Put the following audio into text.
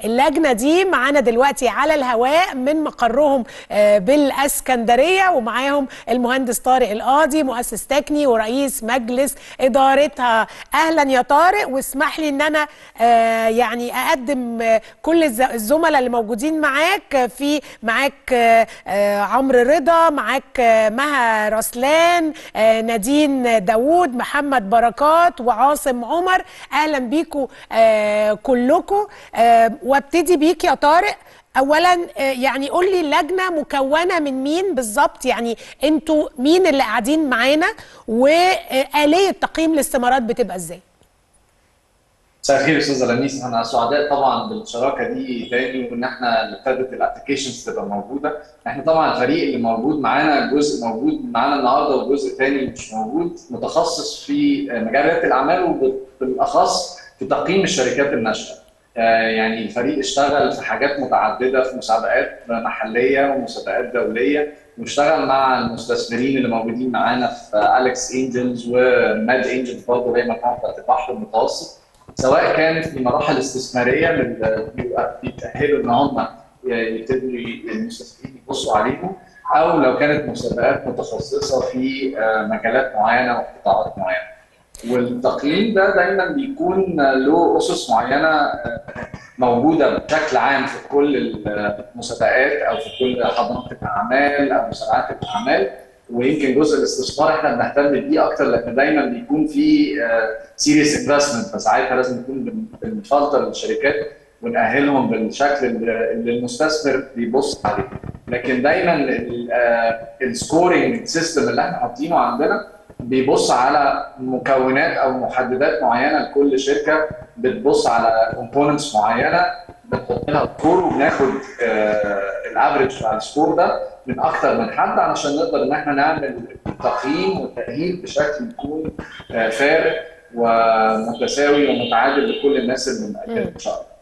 اللجنه دي معانا دلوقتي على الهواء من مقرهم آه، بالاسكندريه ومعاهم المهندس طارق القاضي مؤسس تكني ورئيس مجلس ادارتها اهلا يا طارق واسمح لي ان انا آه، يعني اقدم آه، كل الز- الزملاء اللي موجودين معاك آه، في معاك آه، آه، عمرو رضا معاك آه، مها رسلان آه، نادين داوود محمد بركات وعاصم عمر اهلا بيكم آه، كلكم آه، وابتدي بيك يا طارق اولا آه، يعني قول لي اللجنه مكونه من مين بالظبط يعني انتوا مين اللي قاعدين معانا واليه تقييم الاستمارات بتبقى ازاي مساء الخير استاذ لميس احنا سعداء طبعا بالشراكه دي تاني وان احنا اللي ابتدت الابلكيشنز تبقى موجوده احنا طبعا الفريق اللي موجود معانا جزء موجود معانا النهارده وجزء تاني مش موجود متخصص في مجال رياده الاعمال وبالاخص في تقييم الشركات الناشئه آه، يعني الفريق اشتغل في حاجات متعدده في مسابقات محليه ومسابقات دوليه واشتغل مع المستثمرين اللي موجودين معانا في اليكس انجلز وماد انجلز برضه زي ما كانت بتاعت البحر المتوسط سواء كانت في مراحل استثماريه لل- بيبقى بيتاهلوا ان هم يبتدوا ي- المستثمرين يبصوا عليهم او لو كانت مسابقات متخصصه في آه، مجالات معينه وقطاعات معينه. والتقييم ده دايما بيكون له اسس معينه آه، موجوده بشكل عام في كل المسابقات او في كل حضانات الاعمال او مسابقات الاعمال ويمكن جزء الاستثمار احنا بنهتم بيه اكتر لان دايما بيكون في سيريس انفستمنت فساعتها لازم نكون بن- بنفلتر الشركات ونأهلهم بالشكل اللي اللي المستثمر بيبص عليه لكن دايما السكورنج سيستم اللي احنا حاطينه عندنا بيبص على مكونات او محددات معينه لكل شركه بتبص على كومبوننتس معينه بنحط لها سكور وبناخد الافريج بتاع السكور ده من اكتر من حد علشان نقدر ان احنا نعمل تقييم وتاهيل بشكل يكون فارق ومتساوي ومتعادل لكل الناس اللي مقدمه ان شاء الله